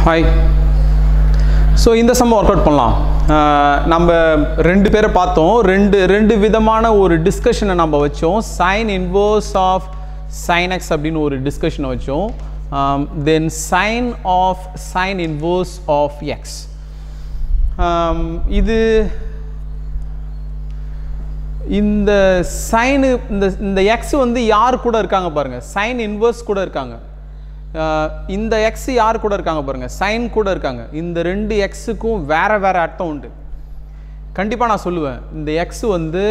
hi so இந்த சம்ம work out பண்ணலாம் அஹ் நம்ம ரெண்டு பேரை பார்த்தோம் ரெண்டு ரெண்டு விதமான ஒரு டிஸ்கஷனை நம்ம வச்சோம் sine inverse of sine x அப்படின்னு ஒரு டிஸ்கஷனை வச்சோம் then sine of sine inverse of x இது இந்த சைனு இந்த இந்த எக்ஸ் வந்து யார் கூட இருக்காங்க பாருங்க சைன் இன்வர்ஸ் கூட இருக்காங்க அஹ் இந்த எக்ஸ் யார் கூட இருக்காங்க பாருங்க சைன் கூட இருக்காங்க இந்த ரெண்டு எக்ஸுக்கும் வேற வேற அர்த்தம் உண்டு கண்டிப்பாக நான் சொல்லுவேன் இந்த எக்ஸ் வந்து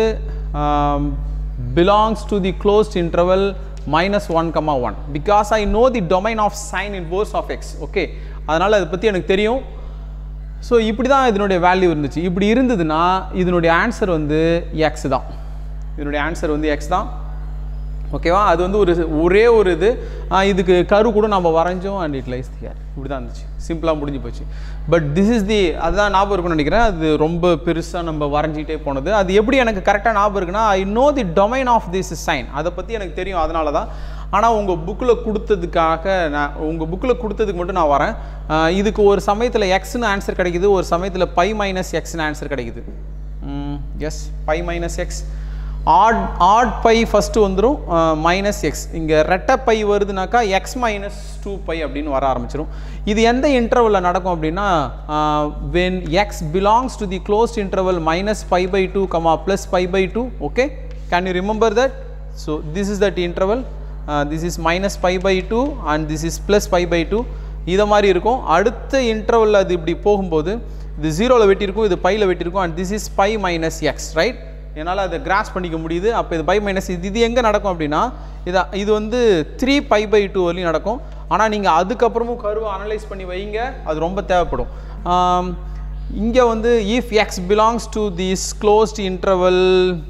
belongs to the closed interval minus one comma one because I know the domain of sine inverse of x okay அதனால் அதை பற்றி எனக்கு தெரியும் ஸோ இப்படி தான் இதனுடைய வேல்யூ இருந்துச்சு இப்படி இருந்ததுன்னா இதனுடைய ஆன்சர் வந்து எக்ஸ் தான் இதனுடைய ஆன்சர் வந்து எக்ஸ் தான் ஓகேவா அது வந்து ஒரு ஒரே ஒரு இது ஆ, இதுக்கு கரு கூட நம்ம வரைஞ்சோம் அண்ட் இட் லைஸ் தியர் இப்படி தான் இருந்துச்சு சிம்பிளாக முடிஞ்சு போச்சு பட் திஸ் இஸ் தி அதுதான் ஞாபகம் இருக்கும்னு நினைக்கிறேன் அது ரொம்ப பெருசாக நம்ம வரைஞ்சிட்டே போனது அது எப்படி எனக்கு கரெக்டாக ஞாபகம் இருக்குன்னா I know the domain of this sine அதை பற்றி எனக்கு தெரியும் அதனால தான் ஆனால் உங்கள் புக்கில் கொடுத்ததுக்காக நான் உங்கள் புக்கில் கொடுத்ததுக்கு மட்டும் நான் வரேன் ஆ, இதுக்கு ஒரு சமயத்தில் எக்ஸ்னு ஆன்சர் கிடைக்குது ஒரு சமயத்தில் பை மைனஸ் எக்ஸ்னு ஆன்சர் கிடைக்குது yes pi minus x odd odd pi first வந்துடும் மைனஸ் எக்ஸ் இங்கே ரெட்டை பை வருதுனாக்கா எக்ஸ் மைனஸ் டூ பை அப்படின்னு வர ஆரம்பிச்சிடும் இது எந்த இன்டர்வலில் நடக்கும் அப்படின்னா when x belongs to the closed interval minus pi by two comma plus pi by two okay can you remember that so this is that interval this is minus pi by two and this is plus pi by two இதை மாதிரி இருக்கும் அடுத்த இன்டர்வலில் அது இப்படி போகும்போது இது ஜீரோவில் வெட்டியிருக்கும் இது பையில் வெட்டியிருக்கும் and this is pi minus x right என்னால் அதை கிராஸ் பண்ணிக்க முடியுது அப்போ இது பை மைனஸ் இது இது எங்கே நடக்கும் அப்படின்னா இது இது வந்து த்ரீ பை பை டூ வரையும் நடக்கும் ஆனால் நீங்கள் அதுக்கப்புறமும் கருவை அனலைஸ் பண்ணி வைங்க அது ரொம்ப தேவைப்படும் இங்கே வந்து if x belongs to this closed interval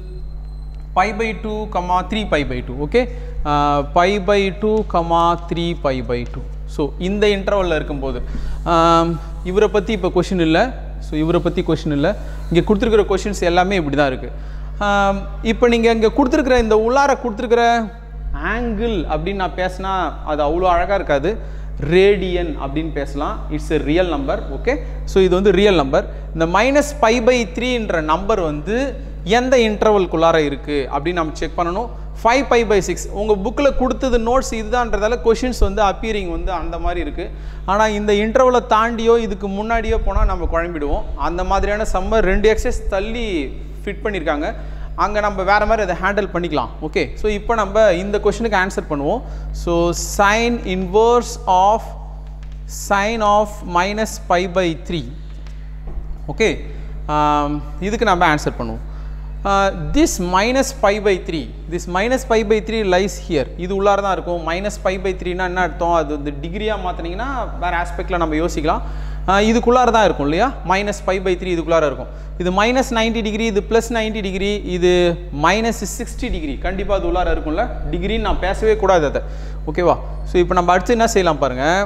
pi by two comma three pi by two okay pi by two comma three pi by two so இந்த இன்டர்வலில் இருக்கும்போது ஆம், இவரை பற்றி இப்போ கொஷின் இல்லை ஸோ இவரை பற்றி கொஷின் இல்லை இங்கே கொடுத்துருக்குற கொஷின்ஸ் எல்லாமே இப்படி தான் இருக்குது இப்போ நீங்கள் இங்கே கொடுத்துருக்குற இந்த உள்ளார கொடுத்துருக்குற ஆங்கிள் அப்படின்னு நான் பேசினா அது அவ்வளோ அழகாக இருக்காது ரேடியன் அப்படின்னு பேசலாம் it's a real number okay so இது வந்து ரியல் நம்பர் இந்த மைனஸ் பை பை த்ரீன்ற நம்பர் வந்து எந்த இன்டர்வல்குள்ளார இருக்குது அப்படின்னு நம்ம செக் பண்ணணும் ஃபைவ் பை பை சிக்ஸ் உங்கள் புக்கில் கொடுத்தது நோட்ஸ் இதுதான்றதால கொஷின்ஸ் வந்து அப்பியரிங் வந்து அந்த மாதிரி இருக்குது ஆனால் இந்த இன்டர்வலை தாண்டியோ இதுக்கு முன்னாடியோ போனால் நம்ம குழம்பிடுவோம் அந்த மாதிரியான சம்மர் ரெண்டு எக்ஸஸ் தள்ளி ஃபிட் பண்ணியிருக்காங்க அங்கே நம்ம வேறு மாதிரி அதை ஹேண்டில் பண்ணிக்கலாம் ஓகே ஸோ இப்போ நம்ம இந்த கொஷனுக்கு ஆன்சர் பண்ணுவோம் so sine inverse of sine of minus pi by three okay இதுக்கு நம்ம ஆன்சர் பண்ணுவோம் this minus pi by three this minus pi by three lies here இது உள்ளார தான் இருக்கும் மைனஸ் பை பை த்ரீனா என்ன அர்த்தம் அது வந்து டிகிரியாக மாற்றினீங்கன்னா வேறு ஆஸ்பெக்டில் நம்ம யோசிக்கலாம் ஆஹ் இதுக்குள்ளார தான் இருக்கும் இல்லையா மைனஸ் பை பை த்ரீ இதுக்குள்ளார இருக்கும் இது மைனஸ் நைன்ட்டி டிகிரி இது ப்ளஸ் நைன்ட்டி டிகிரி இது மைனஸ் சிக்ஸ்டி டிகிரி கண்டிப்பாக அது உள்ளார இருக்கும்ல டிகிரின்னு நான் பேசவே கூடாது அதை ஓகேவா ஸோ இப்போ நம்ம அடுத்து என்ன செய்யலாம் பாருங்கள்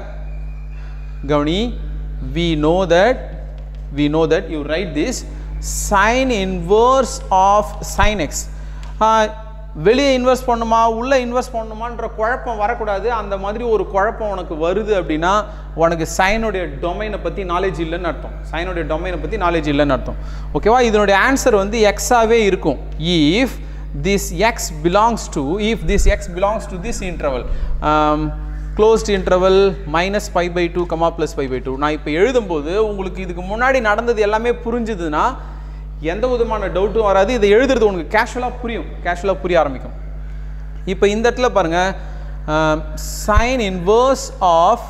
கவனி we know that we know that you write this sin inverse of sin x ஆஹ் வெளியே இன்வெஸ்ட் பண்ணுமா உள்ளே இன்வெஸ்ட் பண்ணுமான்ற குழப்பம் வரக்கூடாது அந்த மாதிரி ஒரு குழப்பம் உனக்கு வருது அப்படின்னா உனக்கு சைனுடைய டொமைனை பற்றி நாலேஜ் இல்லைன்னு அர்த்தம் சைனுடைய டொமைனை பற்றி நாலேஜ் இல்லைன்னு அர்த்தம் ஓகேவா இதனுடைய ஆன்சர் வந்து எக்ஸாவே இருக்கும் if this x belongs to if this x belongs to this interval um, closed interval minus pi by 2 comma plus pi by 2 நான் இப்போ எழுதும்போது உங்களுக்கு இதுக்கு முன்னாடி நடந்தது எல்லாமே புரிஞ்சுதுன்னா எந்த விதமான டவுட்டும் வராது இதை எழுதுறது உனக்கு கேஷுவலாக புரியும் கேஷுவலாக புரிய ஆரம்பிக்கும் இப்போ இந்த இடத்துல பாருங்க sine inverse of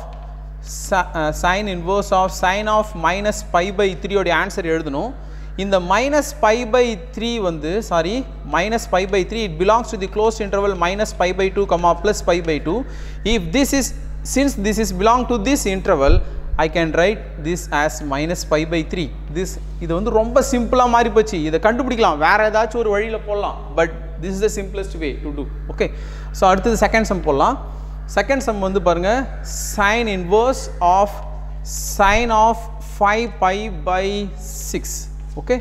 sine inverse of sine of minus pi by த்ரீயோடைய ஆன்சர் எழுதணும் இந்த மைனஸ் பை பை த்ரீ வந்து sorry minus pi by three it belongs to the close interval minus pi by two comma plus pi by two if this is since this is belong to this interval I can write this as minus pi by three this இது வந்து ரொம்ப சிம்பிளாக மாறி போச்சு இதை கண்டுபிடிக்கலாம் வேறு ஏதாச்சும் ஒரு வழியில் போடலாம் but this is the simplest way to do okay so அடுத்தது செகண்ட் சம் போடலாம் செகண்ட் சம் வந்து பாருங்கள் sine inverse of sine of five pi by six okay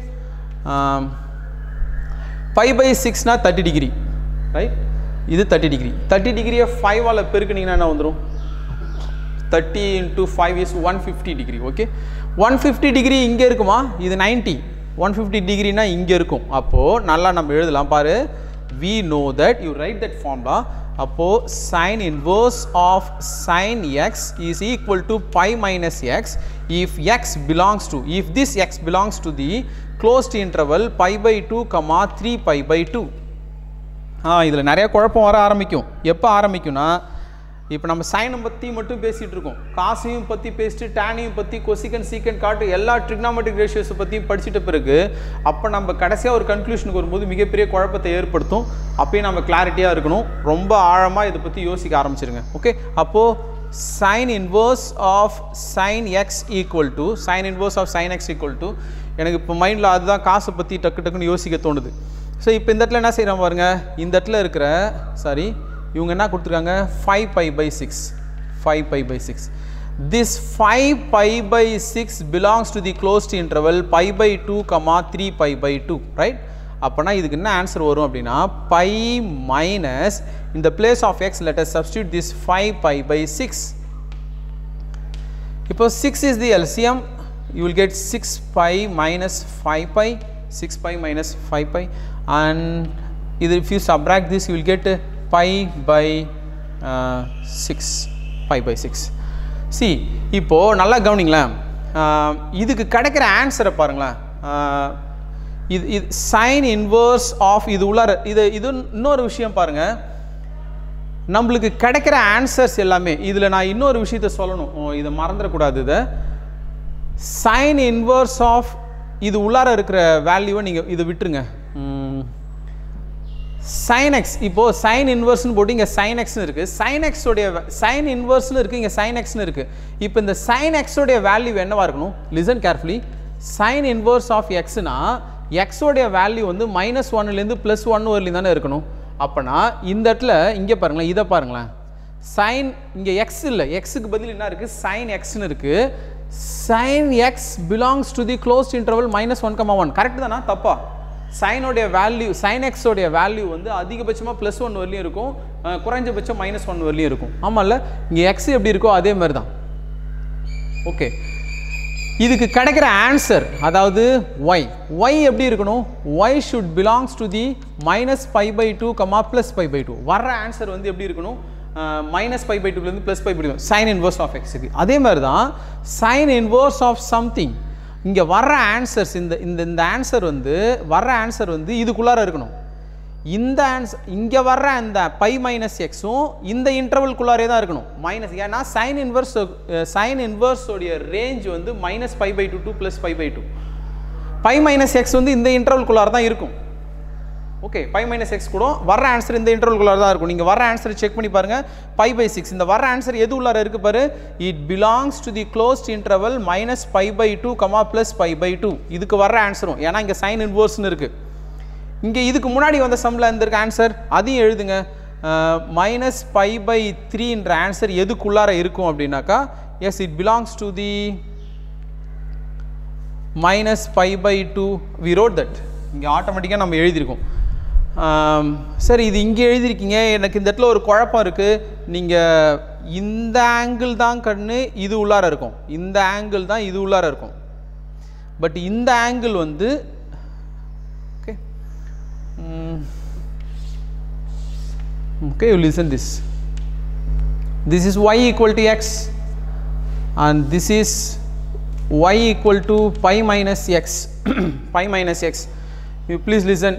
five pi சிக்ஸ்னா தேர்ட்டி டிகிரி ரைட் இது தேர்ட்டி டிகிரி தேர்ட்டி டிகிரியை ஃபைவால் பெருக்குனீங்கன்னா என்ன வந்துடும் thirty into five is one fifty degree okay one fifty degree இங்கே இருக்குமா இது நைன்ட்டி ஒன் ஃபிஃப்டி டிகிரினா இங்கே இருக்கும் அப்போது நல்லா நம்ம எழுதலாம் பாரு we know that you write that formula அப்போ sin inverse of sin x is equal to pi minus x if x belongs to if this x belongs to the closed interval pi by 2 comma 3 pi by 2 ஆ இதில் நிறைய குழப்பம் வர ஆரம்பிக்கும் எப்போ ஆரம்பிக்கும்னா இப்போ நம்ம சைனை பற்றி மட்டும் பேசிகிட்டு இருக்கோம் காசையும் பற்றி பேசிட்டு டேனையும் பற்றி கொசிகன் சீக்கன் காட்டு எல்லா ட்ரிக்னாமெட்ரிக் ரேஷியோஸை பற்றியும் படிச்சிட்ட பிறகு அப்போ நம்ம கடைசியாக ஒரு கன்க்ளூஷனுக்கு வரும்போது மிகப்பெரிய குழப்பத்தை ஏற்படுத்தும் அப்பயும் நம்ம கிளாரிட்டியாக இருக்கணும் ரொம்ப ஆழமாக இதை பற்றி யோசிக்க ஆரம்பிச்சிருங்க ஓகே அப்போது sin inverse of sin x equal to sin inverse of sin x equal to எனக்கு இப்போ மைண்டில் அதுதான் காசை பற்றி டக்கு டக்குன்னு யோசிக்க தோணுது ஸோ இப்போ இந்த இடத்துல என்ன செய்கிறோம் பாருங்க இந்த இடத்துல இருக்கிற சாரி இவங்க என்ன கொடுத்துருக்காங்க five pi by six five pi by six this five pi by six belongs to the closed interval pi by two comma three pi by two right அப்போனா இதுக்கு என்ன ஆன்சர் வரும் அப்படின்னா பை மைனஸ் இந்த place of x letter substitute this five pi by six இப்போ six is the LCM you will get six pi minus five pi six pi minus five pi and இது if you subtract this you will get pi by six pi by six see இப்போது நல்லா கவனிங்களேன் ஆஹ் இதுக்கு கிடைக்கிற ஆன்சரை பாருங்களேன் ஆஹ் இது இது sign inverse of இது உள்ளார இது இது இன்னொரு விஷயம் பாருங்கள் நம்மளுக்கு கிடைக்கிற ஆன்சர்ஸ் எல்லாமே இதில் நான் இன்னொரு விஷயத்த சொல்லணும் ஓ, இதை மறந்துடக்கூடாது இதை சைன் இன்வர்ஸ் ஆஃப் இது உள்ளார இருக்கிற வேல்யூவை நீங்கள் இதை விட்டுருங்க சைன் எக்ஸ் இப்போது சைன் இன்வர்ஸ்னு போட்டு இங்கே சைன் எக்ஸ்னு இருக்குது சைன் எக்ஸோடைய சைன் இன்வர்ஸ்னு இருக்குது இங்கே சைன் எக்ஸ்னு இருக்குது இப்போ இந்த சைன் எக்ஸோடைய வேல்யூ என்னவா இருக்கணும் listen carefully sine inverse of எக்ஸ்னா எக்ஸோடைய வேல்யூ வந்து மைனஸ் ஒன்னுலேருந்து ப்ளஸ் ஒன் வரலையும் தானே இருக்கணும் அப்போனா இந்த இடத்துல இங்கே பாருங்களேன் இதை பாருங்களேன் சைன் இங்கே எக்ஸ் இல்லை எக்ஸுக்கு பதில் என்ன இருக்குது சைன் எக்ஸ்னு இருக்குது sine x belongs to the closed interval minus one comma one correct தானா தப்பா சைனோடைய வேல்யூ சைன் எக்ஸோடைய வேல்யூ வந்து அதிகபட்சமாக ப்ளஸ் ஒன் வரலையும் இருக்கும் அஹ் குறைஞ்சபட்சம் மைனஸ் ஒன் வரலையும் இருக்கும் ஆமாம்ல இங்கே எக்ஸ் எப்படி இருக்கோ அதே மாதிரி தான் ஓகே இதுக்கு கிடைக்கிற ஆன்சர் அதாவது ஒய் ஒய் எப்படி இருக்கணும் y should belongs to the minus five pi two comma plus five pi two வர்ற ஆன்சர் வந்து எப்படி இருக்கணும் மைனஸ் ஃபைவ் பை டூலேருந்து plus five pi two sine inverse of எக்ஸுக்கு அதே மாதிரி தான் சைன் இன்வர்ஸ் ஆஃப் சம்திங் இங்கே வர்ற ஆன்சர்ஸ் இந்த இந்த இந்த ஆன்சர் வந்து வர்ற ஆன்சர் வந்து இதுக்குள்ளார இருக்கணும் இந்த ஆன்சர் இங்கே வர்ற அந்த பை மைனஸ் எக்ஸும் இந்த இன்டர்வல்குள்ளாரே தான் இருக்கணும் மைனஸ் ஏன்னா சைன் இன்வர்ஸ் சைன் இன்வர்ஸோடைய ரேஞ்ச் வந்து minus five pi two two plus five pi two pi minus x வந்து இந்த இன்டர்வல்குள்ளார தான் இருக்கும் ஓகே பை மைனஸ் எக்ஸ் கூட வர்ற ஆன்சர் இந்த இன்டர்வல்குள்ளார தான் இருக்கும் நீங்கள் வர்ற ஆன்சர் செக் பண்ணி பாருங்க பை பை சிக்ஸ் இந்த வர்ற ஆன்சர் எது உள்ளார இருக்கு பாரு it belongs to the closed interval minus pi by two comma plus pi by two இதுக்கு வர்ற ஆன்சரும் ஏன்னா இங்கே சைன் இன்வர்ஸ்னு இருக்கு இங்கே இதுக்கு முன்னாடி வந்த சம்மில் இருந்திருக்க ஆன்சர் அதையும் எழுதுங்க மைனஸ் பை பை த்ரீன்ற ஆன்சர் எதுக்குள்ளார இருக்கும் அப்படின்னாக்கா yes it belongs to the minus pi by two we wrote that இங்கே ஆட்டோமேட்டிக்காக நம்ம எழுதியிருக்கோம் ஆம், சரி இது இங்கே எழுதியிருக்கீங்க எனக்கு இந்த இடத்துல ஒரு குழப்பம் இருக்குது நீங்கள் இந்த ஆங்கிள் தான் கண்ணு இது உள்ளார இருக்கும் இந்த ஆங்கிள் தான் இது உள்ளார இருக்கும் பட் இந்த ஆங்கிள் வந்து okay okay you listen this this is y equal to x and this is y equal to pi minus x pi minus x you please listen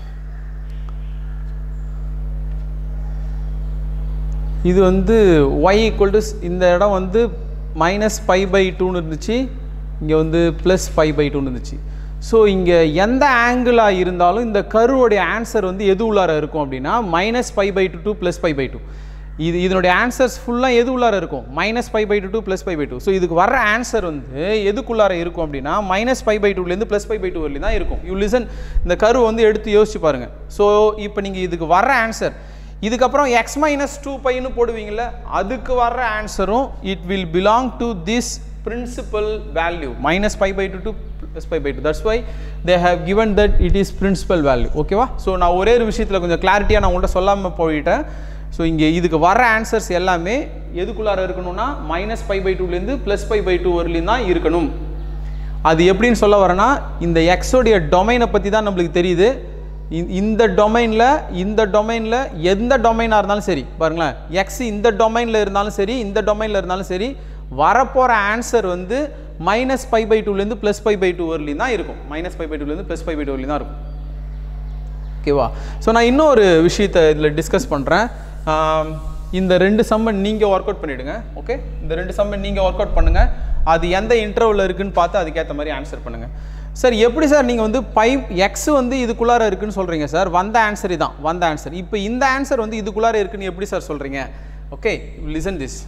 இது வந்து y equal to இந்த இடம் வந்து minus pi by டூன்னு இருந்துச்சு இங்கே வந்து plus pi by டூன்னு இருந்துச்சு ஸோ இங்கே எந்த ஆங்கிளாக இருந்தாலும் இந்த கருவோடைய ஆன்சர் வந்து எது உள்ளார இருக்கும் அப்படின்னா minus pi by two two plus pi by two இது இதனுடைய ஆன்சர்ஸ் ஃபுல்லாக எது உள்ளார இருக்கும் minus five pi two two plus five pi two so இதுக்கு வர ஆன்சர் வந்து எதுக்குள்ளார இருக்கும் அப்படின்னா மைனஸ் ஃபைவ் பை டூலேருந்து ப்ளஸ் ஃபைவ் பை டூ வரலையும் தான் இருக்கும் யூ லிசன் இந்த கரு வந்து எடுத்து யோசிச்சு பாருங்கள் ஸோ இப்போ நீங்கள் இதுக்கு வர ஆன்சர் இதுக்கப்புறம் எக்ஸ் மைனஸ் டூ பைன்னு போடுவீங்கள்ல அதுக்கு வர்ற ஆன்சரும் it will belong to this principal value minus five pi two to plus five pi two that's why they have given that it is principal value ஓகேவா ஸோ நான் ஒரே ஒரு விஷயத்தில் கொஞ்சம் கிளாரிட்டியாக நான் உங்கள்கிட்ட சொல்லாமல் போயிட்டேன் ஸோ இங்கே இதுக்கு வர ஆன்சர்ஸ் எல்லாமே எதுக்குள்ளார இருக்கணும்னா மைனஸ் பை பை டூலேருந்து ப்ளஸ் பை பை டூ வரலையும் தான் இருக்கணும் அது எப்படின்னு சொல்ல வரேன்னா இந்த எக்ஸோடைய டொமைனை பற்றி தான் நம்மளுக்கு தெரியுது இ- இந்த டொமைனில் இந்த டொமைனில் எந்த டொமைனாக இருந்தாலும் சரி பாருங்களேன் எக்ஸ் இந்த டொமைனில் இருந்தாலும் சரி இந்த டொமைனில் இருந்தாலும் சரி வரப்போகிற ஆன்சர் வந்து மைனஸ் பை பை டூலேருந்து ப்ளஸ் பை பை டூ வரலையும் தான் இருக்கும் மைனஸ் பை பை டூலேருந்து ப்ளஸ் பை பை டூ வரலையும் தான் இருக்கும் ஓகேவா ஸோ நான் இன்னொரு விஷயத்தை இதில் டிஸ்கஸ் பண்ணுறேன் இந்த ரெண்டு சம்மன் நீங்கள் ஒர்க் அவுட் பண்ணிவிடுங்க ஓகே இந்த ரெண்டு சம்மன் நீங்கள் ஒர்க் அவுட் பண்ணுங்கள் அது எந்த இன்டர்வலில் இருக்குன்னு பார்த்து அதுக்கேற்ற மாதிரி ஆன்சர் பண்ணுங்கள் சார் எப்படி சார் நீங்கள் வந்து பை எக்ஸ் வந்து இதுக்குள்ளார இருக்குன்னு சொல்கிறீங்க சார் வந்த ஆன்சர் இதான் வந்த ஆன்சர் இப்போ இந்த ஆன்சர் வந்து இதுக்குள்ளார இருக்குன்னு எப்படி சார் சொல்கிறீங்க okay listen this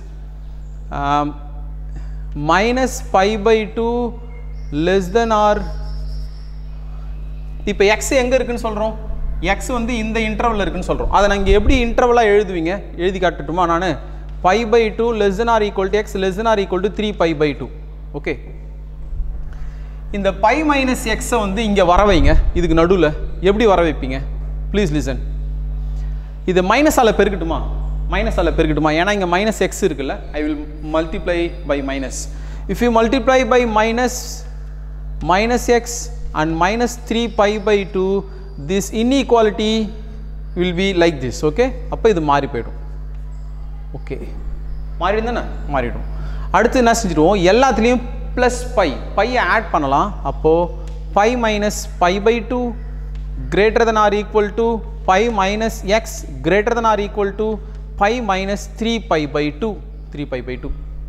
minus pi by two less than or இப்போ எக்ஸ் எங்கே இருக்குன்னு சொல்கிறோம் எக்ஸ் வந்து இந்த இன்டர்வலில் இருக்குன்னு சொல்கிறோம் அதை நாங்கள் எப்படி இன்டர்வலாக எழுதுவீங்க எழுதி காட்டட்டுமா நான் pi by two less than or equal to x less than or equal to three pi by two okay இந்த பை மைனஸ் எக்ஸை வந்து இங்கே வர வைங்க இதுக்கு நடுவில் எப்படி வர வைப்பீங்க ப்ளீஸ் லிசன் இது மைனஸால் பெருக்கட்டுமா மைனஸால் பெருக்கட்டுமா ஏன்னா இங்கே மைனஸ் எக்ஸ் இருக்குல்ல I will multiply by minus if you multiply by minus minus x and minus 3 pi by 2 this inequality will be like this okay அப்போ இது மாறி போயிடும் ஓகே மாறிடும் தானே மாறிடும் அடுத்து என்ன செஞ்சிடுவோம் எல்லாத்துலேயும் ப்ளஸ் பை பையை ஆட் பண்ணலாம் அப்போது pi minus pi by two greater than or equal to pi minus x greater than or equal to pi minus three pi by two three pi by two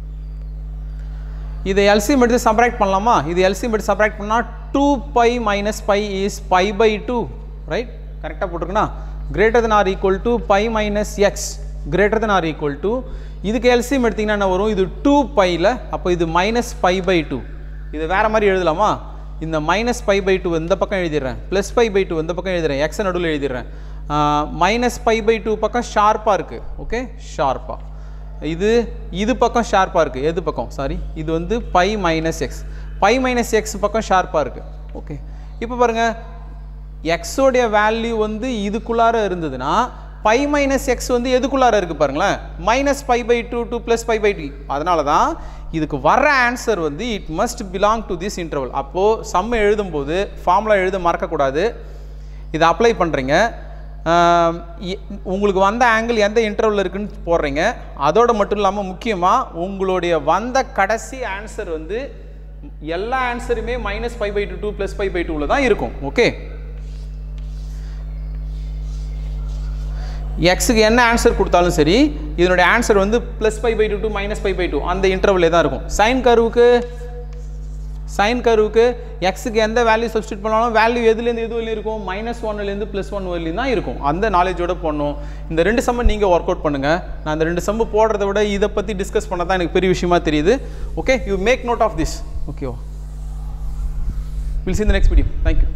இதை LCM எடுத்து subtract பண்ணலாமா இது LCM எடுத்து subtract பண்ணால் two pi minus pi is pi by two right கரெக்டாக போட்டிருக்குண்ணா greater than or equal to pi minus x greater than or equal to இதுக்கு LCM எடுத்தீங்கன்னா என்ன வரும் இது டூ பையில் அப்போ இது மைனஸ் பை பை டூ இது வேறு மாதிரி எழுதலாமா இந்த மைனஸ் பை பை டூ இந்த பக்கம் எழுதிடுறேன் ப்ளஸ் பை பை டூ இந்த பக்கம் எழுதுறேன் எக்ஸ் நடுவில் எழுதிடுறேன் மைனஸ் பை பை டூ பக்கம் ஷார்ப்பாக இருக்குது ஓகே ஷார்ப்பாக இது இது பக்கம் ஷார்ப்பாக இருக்குது எது பக்கம் சாரி இது வந்து pi minus x pi minus x பக்கம் ஷார்ப்பாக இருக்குது ஓகே இப்போ பாருங்கள் எக்ஸோடைய வேல்யூ வந்து இதுக்குள்ளார இருந்ததுன்னா பை மைனஸ் எக்ஸ் வந்து எதுக்குள்ளார இருக்குது பாருங்களேன் minus pi by two two plus pi by two அதனால தான் இதுக்கு வர்ற ஆன்சர் வந்து it must belong to this interval அப்போது சம்ம எழுதும்போது ஃபார்முலா எழுத மறக்கக்கூடாது இதை அப்ளை பண்ணுறீங்க ஆம், இ- உங்களுக்கு வந்த ஆங்கிள் எந்த இன்டர்வல் இருக்குன்னு போடுறீங்க அதோட மட்டும் இல்லாமல் முக்கியமாக உங்களுடைய வந்த கடைசி ஆன்சர் வந்து எல்லா ஆன்சருமே minus five pi two two plus five pi டூவில் தான் இருக்கும் ஓகே எக்ஸுக்கு என்ன ஆன்சர் கொடுத்தாலும் சரி இதனுடைய ஆன்சர் வந்து plus five pi two to minus five pi two அந்த இன்டர்வலே தான் இருக்கும் சைன் கருவுக்கு சைன் கருவுக்கு எக்ஸுக்கு எந்த வேல்யூ சப்ஸ்டியூட் பண்ணாலும் வேல்யூ எதுலேருந்து எது வரையும் இருக்கும் மைனஸ் ஒன்லேருந்து ப்ளஸ் ஒன் வரையும் தான் இருக்கும் அந்த நாலேஜோட போடணும் இந்த ரெண்டு சம்ம நீங்கள் ஒர்க் அவுட் பண்ணுங்கள் நான் இந்த ரெண்டு சம்மு போடுறத விட இதை பற்றி டிஸ்கஸ் பண்ண தான் எனக்கு பெரிய விஷயமா தெரியுது okay you make note of this ஓகேவா வில் சி இந்த நெக்ஸ்ட் வீடியோ தேங்க்யூ